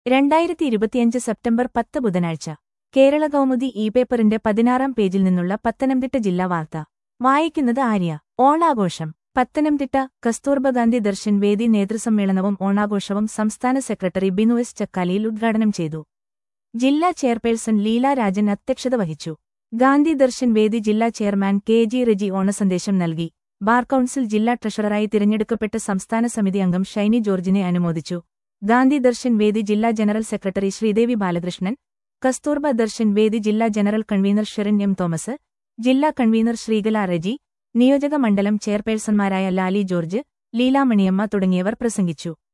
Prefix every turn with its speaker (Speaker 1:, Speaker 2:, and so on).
Speaker 1: രണ്ടായിരത്തി ഇരുപത്തിയഞ്ച് സെപ്റ്റംബർ പത്ത് ബുധനാഴ്ച കേരള കൗമുദി ഇ പേപ്പറിന്റെ പതിനാറാം പേജിൽ നിന്നുള്ള പത്തനംതിട്ട ജില്ലാ വാർത്ത വായിക്കുന്നത് ആര്യ ഓണാഘോഷം പത്തനംതിട്ട കസ്തൂർബ ഗാന്ധി ദർശൻ വേദി നേതൃസമ്മേളനവും ഓണാഘോഷവും സംസ്ഥാന സെക്രട്ടറി ബിനു എസ് ചക്കാലിയിൽ ഉദ്ഘാടനം ചെയ്തു ജില്ലാ ചെയർപേഴ്സൺ ലീല രാജൻ അധ്യക്ഷത വഹിച്ചു ഗാന്ധി ദർശൻ വേദി ജില്ലാ ചെയർമാൻ കെ ജി റെജി ഓണസന്ദേശം നൽകി ബാർ കൌൺസിൽ ജില്ലാ ട്രഷററായി തിരഞ്ഞെടുക്കപ്പെട്ട സംസ്ഥാന സമിതി അംഗം ഷൈനി ജോർജിനെ അനുമോദിച്ചു ഗാന്ധി ദർശൻ വേദി ജില്ലാ ജനറൽ സെക്രട്ടറി ശ്രീദേവി ബാലകൃഷ്ണൻ കസ്തൂർബ ദർശൻ വേദി ജില്ലാ general convenor Sherin M Thomas ജില്ലാ കൺവീനർ ശ്രീകല റെജി നിയോജക മണ്ഡലം ചെയർപേഴ്സൺമാരായ ലാലി ജോർജ് ലീലാമണിയമ്മ തുടങ്ങിയവർ പ്രസംഗിച്ചു